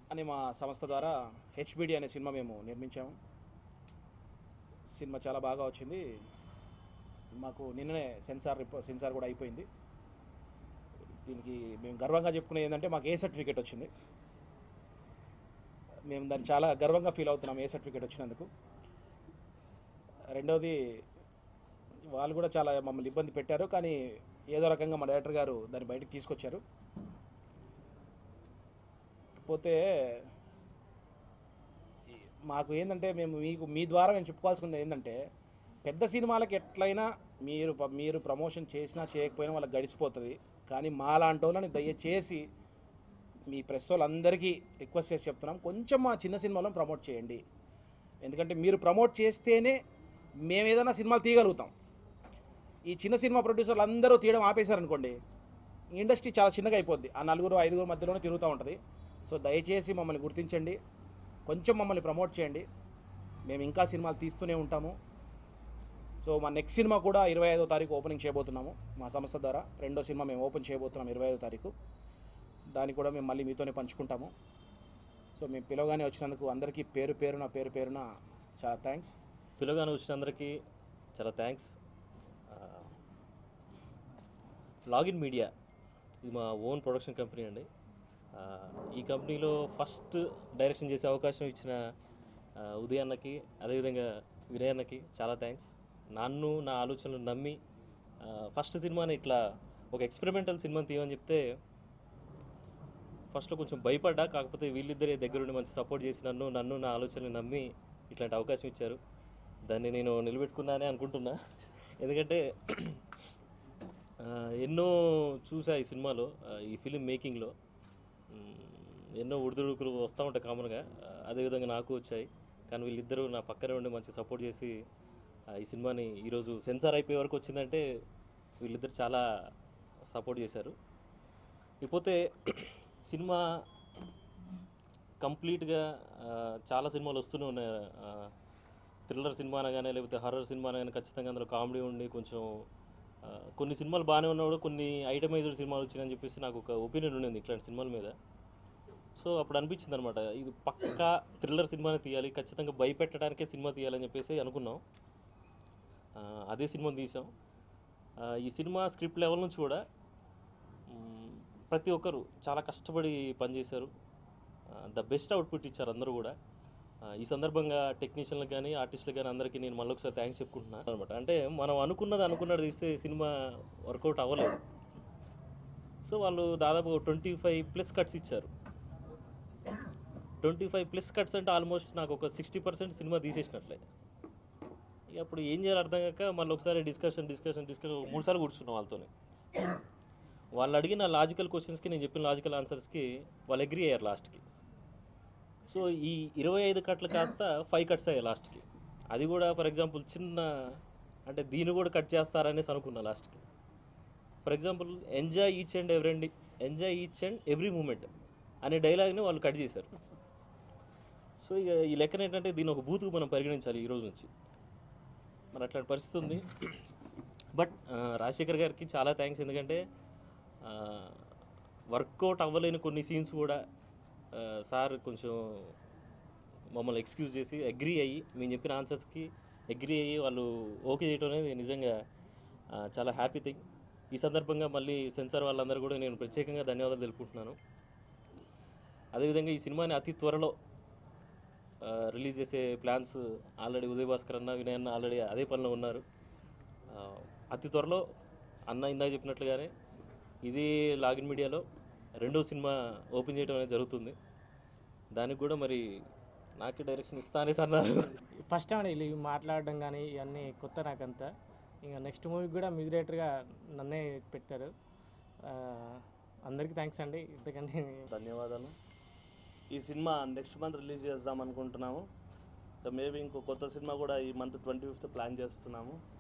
అనే మా సంస్థ ద్వారా హెచ్బిడి అనే సినిమా మేము నిర్మించాము సినిమా చాలా బాగా వచ్చింది మాకు నిన్ననే సెన్సార్ రిపో సెన్సార్ కూడా అయిపోయింది దీనికి మేము గర్వంగా చెప్పుకునేది ఏంటంటే మాకు ఏ సర్టిఫికేట్ వచ్చింది మేము దాన్ని చాలా గర్వంగా ఫీల్ అవుతున్నాం ఏ సర్టిఫికేట్ వచ్చినందుకు రెండవది వాళ్ళు కూడా చాలా మమ్మల్ని ఇబ్బంది పెట్టారు కానీ ఏదో రకంగా మా డైరెక్టర్ గారు దాన్ని బయటకు తీసుకొచ్చారు పోతే ఈ- మాకు ఏంటంటే మేము మీకు మీ ద్వారా మేము చెప్పుకోవాల్సింది ఏంటంటే పెద్ద సినిమాలకి ఎట్లయినా మీరు ప- మీరు ప్రమోషన్ చేసినా చేయకపోయినా వాళ్ళకి గడిచిపోతుంది కానీ మా లాంటి వాళ్ళని దయచేసి మీ ప్రెస్ వాళ్ళందరికీ రిక్వెస్ట్ చేసి చెప్తున్నాం కొంచెం మా చిన్న సినిమాలను ప్రమోట్ చేయండి ఎందుకంటే మీరు ప్రమోట్ చేస్తేనే మేము ఏదైనా సినిమాలు తీయగలుగుతాం ఈ చిన్న సినిమా ప్రొడ్యూసర్లు అందరూ తీయడం ఆపేశారనుకోండి ఇండస్ట్రీ చాలా చిన్నగా అయిపోద్ది ఆ నలుగురు ఐదుగురు మధ్యలోనే తిరుగుతూ ఉంటుంది సో దయచేసి మమ్మల్ని గుర్తించండి కొంచెం మమ్మల్ని ప్రమోట్ చేయండి మేము ఇంకా సినిమాలు తీస్తూనే ఉంటాము సో మా నెక్స్ట్ సినిమా కూడా ఇరవై ఐదో తారీఖు ఓపెనింగ్ చేయబోతున్నాము మా సంస్థ ద్వారా రెండో సినిమా మేము ఓపెన్ చేయబోతున్నాం ఇరవై ఐదో తారీఖు దాన్ని కూడా మేము మళ్ళీ మీతోనే పంచుకుంటాము సో మేము పిలవగానే వచ్చినందుకు అందరికీ పేరు పేరున పేరు పేరున చాలా థ్యాంక్స్ పిల్లగానే వచ్చినందరికీ చాలా థ్యాంక్స్ లాగిన్ మీడియా ఇది మా ఓన్ ప్రొడక్షన్ కంపెనీ అండి ఆ, ఈ కంపెనీలో ఫస్ట్ డైరెక్షన్ చేసే అవకాశం ఇచ్చిన ఆ, ఉదయ్ అన్నకి అదేవిధంగా వినయ్ అన్నకి చాలా థ్యాంక్స్ నన్ను నా ఆలోచనలు నమ్మి ఆ, ఫస్ట్ సినిమాని ఇట్లా ఒక ఎక్స్పెరిమెంటల్ సినిమాని తీయమని చెప్తే ఫస్ట్లో కొంచెం భయపడ్డా కాకపోతే వీళ్ళిద్దరే దగ్గరుండి మంచి సపోర్ట్ చేసి నన్ను నన్ను నా ఆలోచనలు నమ్మి ఇట్లాంటి అవకాశం ఇచ్చారు దాన్ని నేను నిలబెట్టుకున్నానే అనుకుంటున్నా ఎందుకంటే ఆ, ఎన్నో చూసా ఈ సినిమాలో ఆ, ఈ ఫిలిం మేకింగ్లో మ్, ఎన్నో ఉడిదుడుకులు వస్తూ ఉంటాయి కామన్గా ఆ, అదేవిధంగా నాకు వచ్చాయి కానీ వీళ్ళిద్దరూ నా పక్కనే ఉండి మంచి సపోర్ట్ చేసి ఆ, ఈ సినిమాని ఈరోజు సెన్సార్ అయిపోయే వరకు వచ్చిందంటే వీళ్ళిద్దరు చాలా సపోర్ట్ చేశారు ఇకపోతే సినిమా కంప్లీట్గా ఆ, చాలా సినిమాలు వస్తూనే ఉన్నాయి థ్రిల్లర్ సినిమా అనగానే లేకపోతే హర్రర్ సినిమా అనగానే ఖచ్చితంగా అందులో కామెడీ ఉండి కొంచెం ఆ, కొన్ని సినిమాలు బాగానే ఉన్నా కూడా కొన్ని ఐటమైజ్డ్ సినిమాలు వచ్చినాయని చెప్పేసి నాకు ఒక ఒపీనియన్ ఉండింది ఇట్లాంటి సినిమాల మీద సో అప్పుడు అనిపించింది అనమాట ఇది పక్కా థ్రిల్లర్ సినిమాని తీయాలి ఖచ్చితంగా భయపెట్టడానికే సినిమా తీయాలని చెప్పేసి అనుకున్నాం ఆ, అదే సినిమాని తీసాం ఆ, ఈ సినిమా స్క్రిప్ట్ లెవెల్ నుంచి కూడా మ్, ప్రతి ఒక్కరు చాలా కష్టపడి పనిచేశారు ద బెస్ట్ అవుట్పుట్ ఇచ్చారు అందరూ కూడా ఆ, ఈ సందర్భంగా టెక్నీషియన్లకు కానీ ఆర్టిస్టులకు కానీ అందరికీ నేను మళ్ళీ ఒకసారి థ్యాంక్స్ చెప్పుకుంటున్నాను అనమాట అంటే మనం అనుకున్నది అనుకున్నది తీస్తే సినిమా వర్కౌట్ అవ్వలేదు సో వాళ్ళు దాదాపు ట్వంటీ ఫైవ్ ప్లస్ కట్స్ ఇచ్చారు ట్వంటీ ఫైవ్ ప్లస్ కట్స్ అంటే ఆల్మోస్ట్ నాకు ఒక సిక్స్టీ పర్సెంట్ సినిమా తీసేసినట్లే ఇక అప్పుడు ఏం చేయాలి అర్థం కాక మళ్ళీ ఒకసారి డిస్కషన్ డిస్కషన్ డిస్కషన్ మూడు సార్లు కూర్చున్నాం వాళ్ళతోనే వాళ్ళు అడిగిన లాజికల్ క్వశ్చన్స్కి నేను చెప్పిన లాజికల్ ఆన్సర్స్కి వాళ్ళు అగ్రి అయ్యారు లాస్ట్కి సో ఈ ఇరవై ఐదు కట్లు కాస్త ఫైవ్ కట్స్ అయ్యాయి లాస్ట్కి అది కూడా ఫర్ ఎగ్జాంపుల్ చిన్న అంటే దీన్ని కూడా కట్ చేస్తారనేసి అనుకున్నా లాస్ట్కి for example enjoy each and every enjoy each and every moment అనే డైలాగ్ని వాళ్ళు కట్ చేశారు సో ఇక ఈ లెక్కన ఏంటంటే దీన్ని ఒక బూత్కు మనం పరిగణించాలి ఈ రోజు నుంచి మరి అట్లాంటి పరిస్థితి ఉంది బట్ రాజశేఖర్ గారికి చాలా థ్యాంక్స్ ఎందుకంటే వర్కౌట్ అవ్వలేని కొన్ని సీన్స్ కూడా ఆ, సార్ కొంచెం మమ్మల్ని ఎక్స్క్యూజ్ చేసి అగ్రి అయ్యి మేము చెప్పిన ఆన్సర్స్కి అగ్రి అయ్యి వాళ్ళు ఓకే చేయడం అనేది నిజంగా ఆ, చాలా హ్యాపీ థింగ్ ఈ సందర్భంగా మళ్ళీ సెన్సార్ వాళ్ళందరూ కూడా నేను ప్రత్యేకంగా ధన్యవాదాలు తెలుపుకుంటున్నాను అదేవిధంగా ఈ సినిమాని అతి త్వరలో ఆ, రిలీజ్ చేసే ప్లాన్స్ ఆల్రెడీ ఉదయ్ భాస్కర్ అన్న వినయ్ అన్న ఆల్రెడీ అదే పనిలో ఉన్నారు ఆ, అతి త్వరలో అన్న ఇందాక చెప్పినట్లుగానే ఇది లాగిన్ మీడియాలో రెండో సినిమా ఓపెన్ చేయడం అనేది జరుగుతుంది దానికి కూడా మరి నాకే డైరెక్షన్ ఇస్తా అనేసి అన్నారు ఫస్ట్ టైం వీళ్ళు మాట్లాడడం కానీ ఇవన్నీ కొత్త నాకంతా ఇంకా నెక్స్ట్ మూవీకి కూడా మ్యూజిక్ డైరెక్టర్గా నన్నే పెట్టారు ఆ, అందరికీ థ్యాంక్స్ అండి ఇంతకంటే ధన్యవాదాలు ఈ సినిమా నెక్స్ట్ మంత్ రిలీజ్ చేద్దాం అనుకుంటున్నాము మేబీ ఇంకో కొత్త సినిమా కూడా ఈ మంత్ ట్వంటీ ఫిఫ్త్ ప్లాన్ చేస్తున్నాము